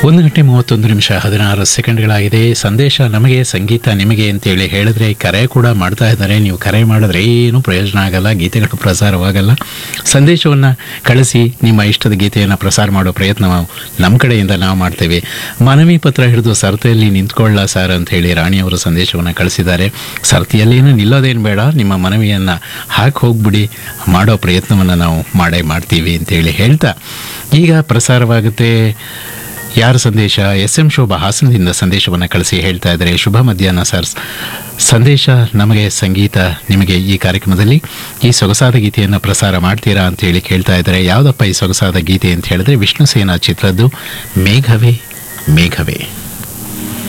ಒಂದು ಗಂಟೆ ಮೂವತ್ತೊಂದು ನಿಮಿಷ ಹದಿನಾರು ಸೆಕೆಂಡ್ಗಳಾಗಿದೆ ಸಂದೇಶ ನಮಗೆ ಸಂಗೀತ ನಿಮಗೆ ಅಂತೇಳಿ ಹೇಳಿದ್ರೆ ಕರೆ ಕೂಡ ಮಾಡ್ತಾ ಇದ್ದಾರೆ ನೀವು ಕರೆ ಮಾಡಿದ್ರೆ ಏನು ಪ್ರಯೋಜನ ಆಗಲ್ಲ ಗೀತೆಗಳು ಪ್ರಸಾರವಾಗಲ್ಲ ಸಂದೇಶವನ್ನು ಕಳಿಸಿ ನಿಮ್ಮ ಇಷ್ಟದ ಗೀತೆಯನ್ನು ಪ್ರಸಾರ ಮಾಡೋ ಪ್ರಯತ್ನ ನಾವು ನಮ್ಮ ಕಡೆಯಿಂದ ನಾವು ಮಾಡ್ತೇವೆ ಮನವಿ ಪತ್ರ ಹಿಡಿದು ಸರತಿಯಲ್ಲಿ ನಿಂತ್ಕೊಳ್ಳ ಸರ್ ಅಂತ ಹೇಳಿ ರಾಣಿಯವರು ಸಂದೇಶವನ್ನು ಕಳಿಸಿದ್ದಾರೆ ಸರತಿಯಲ್ಲೇನು ನಿಲ್ಲೋದೇನು ಬೇಡ ನಿಮ್ಮ ಮನವಿಯನ್ನು ಹಾಕಿ ಹೋಗ್ಬಿಡಿ ಮಾಡೋ ಪ್ರಯತ್ನವನ್ನು ನಾವು ಮಾಡೇ ಮಾಡ್ತೀವಿ ಅಂತೇಳಿ ಹೇಳ್ತಾ ಈಗ ಪ್ರಸಾರವಾಗುತ್ತೆ ಯಾರ ಸಂದೇಶ ಎಸ್ ಎಂ ಶೋಭಾ ಹಾಸನದಿಂದ ಸಂದೇಶವನ್ನು ಕಳಿಸಿ ಹೇಳ್ತಾ ಇದ್ದಾರೆ ಶುಭ ಮಧ್ಯಾಹ್ನ ಸರ್ ಸಂದೇಶ ನಮಗೆ ಸಂಗೀತ ನಿಮಗೆ ಈ ಕಾರ್ಯಕ್ರಮದಲ್ಲಿ ಈ ಸೊಗಸಾದ ಗೀತೆಯನ್ನು ಪ್ರಸಾರ ಮಾಡ್ತೀರಾ ಅಂತ ಹೇಳಿ ಕೇಳ್ತಾ ಇದ್ದಾರೆ ಯಾವುದಪ್ಪ ಈ ಸೊಗಸಾದ ಗೀತೆ ಅಂತ ಹೇಳಿದ್ರೆ ವಿಷ್ಣು ಸೇನಾ ಚಿತ್ರದ್ದು ಮೇಘವೇ ಮೇಘವೇ